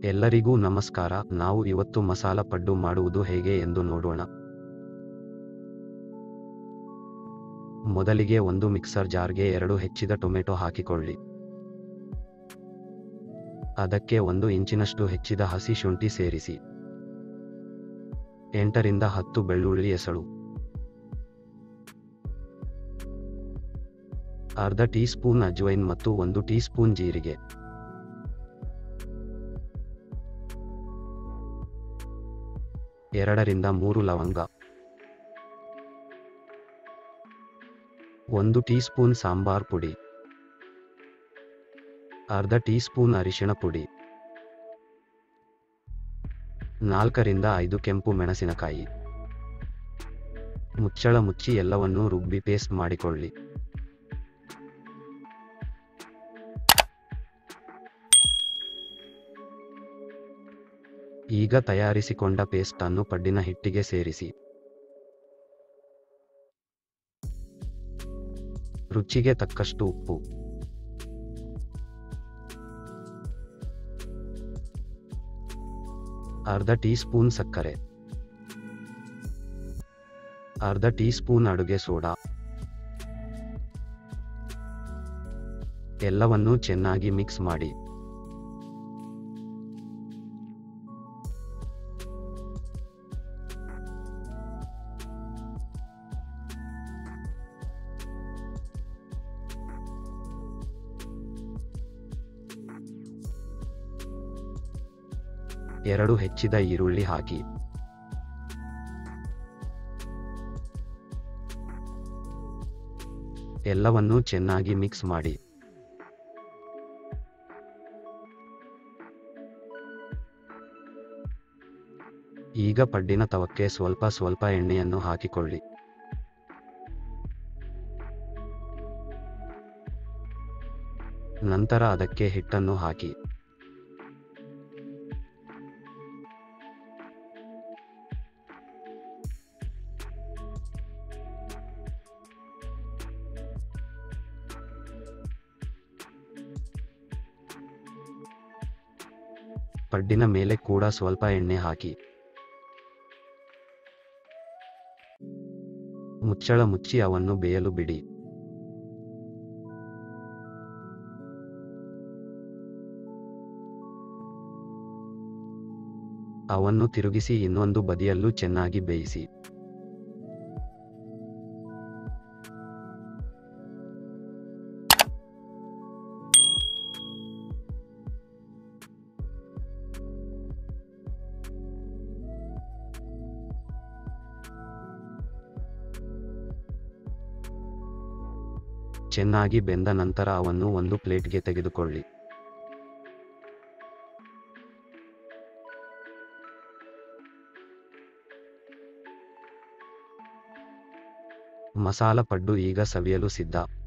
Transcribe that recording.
ಎಲ್ಲರಿಗೂ ನಮಸ್ಕಾರ ನಾವು ಇವತ್ತು ಮಸಾಲ ಪಡ್ಡು ಮಾಡುವುದು ಹೇಗೆ ಎಂದು ನೋಡೋಣ ಮೊದಲಿಗೆ ಒಂದು ಮಿಕ್ಸರ್ ಜಾರ್ಗೆ ಎರಡು ಹೆಚ್ಚಿದ ಟೊಮೆಟೊ ಹಾಕಿಕೊಳ್ಳಿ ಅದಕ್ಕೆ ಒಂದು ಇಂಚಿನಷ್ಟು ಹೆಚ್ಚಿದ ಹಸಿ ಶುಂಠಿ ಸೇರಿಸಿ ಎಂಟರಿಂದ ಹತ್ತು ಬೆಳ್ಳುಳ್ಳಿ ಎಸಳು ಅರ್ಧ ಟೀ ಸ್ಪೂನ್ ಅಜ್ವೈನ್ ಮತ್ತು ಒಂದು ಟೀ ಸ್ಪೂನ್ ಜೀರಿಗೆ ಎರಡರಿಂದ ಮೂರು ಲವಂಗ ಒಂದು ಟೀ ಸ್ಪೂನ್ ಸಾಂಬಾರ್ ಪುಡಿ ಅರ್ಧ ಟೀ ಸ್ಪೂನ್ ಅರಿಶಿಣ ಪುಡಿ ನಾಲ್ಕರಿಂದ ಐದು ಕೆಂಪು ಮೆಣಸಿನಕಾಯಿ ಮುಚ್ಚಳ ಮುಚ್ಚಿ ಎಲ್ಲವನ್ನೂ ರುಬ್ಬಿ ಪೇಸ್ಟ್ ಮಾಡಿಕೊಳ್ಳಿ ಈಗ ತಯಾರಿಸಿಕೊಂಡ ಪೇಸ್ಟ್ ಅನ್ನು ಪಡ್ಡಿನ ಹಿಟ್ಟಿಗೆ ಸೇರಿಸಿ ರುಚಿಗೆ ತಕ್ಕಷ್ಟು ಉಪ್ಪು ಅರ್ಧ ಟೀ ಸ್ಪೂನ್ ಸಕ್ಕರೆ ಅರ್ಧ ಟೀ ಸ್ಪೂನ್ ಅಡುಗೆ ಸೋಡಾ ಎಲ್ಲವನ್ನೂ ಚೆನ್ನಾಗಿ ಮಿಕ್ಸ್ ಮಾಡಿ ಎರಡು ಹೆಚ್ಚಿದ ಈರುಳ್ಳಿ ಹಾಕಿ ಎಲ್ಲವನ್ನೂ ಚೆನ್ನಾಗಿ ಮಿಕ್ಸ್ ಮಾಡಿ ಈಗ ಪಡ್ಡಿನ ತವಕ್ಕೆ ಸ್ವಲ್ಪ ಸ್ವಲ್ಪ ಎಣ್ಣೆಯನ್ನು ಹಾಕಿಕೊಳ್ಳಿ ನಂತರ ಅದಕ್ಕೆ ಹಿಟ್ಟನ್ನು ಹಾಕಿ ಪಡ್ಡಿನ ಮೇಲೆ ಕೂಡ ಸ್ವಲ್ಪ ಎಣ್ಣೆ ಹಾಕಿ ಮುಚ್ಚಳ ಮುಚ್ಚಿ ಅವನ್ನು ಬೇಯಲು ಬಿಡಿ ಅವನ್ನು ತಿರುಗಿಸಿ ಇನ್ನೊಂದು ಬದಿಯಲ್ಲೂ ಚೆನ್ನಾಗಿ ಬೇಯಿಸಿ ಚೆನ್ನಾಗಿ ಬೆಂದ ನಂತರ ಅವನ್ನು ಒಂದು ಪ್ಲೇಟ್ಗೆ ತೆಗೆದುಕೊಳ್ಳಿ ಮಸಾಲ ಪಡ್ಡು ಈಗ ಸವಿಯಲು ಸಿದ್ಧ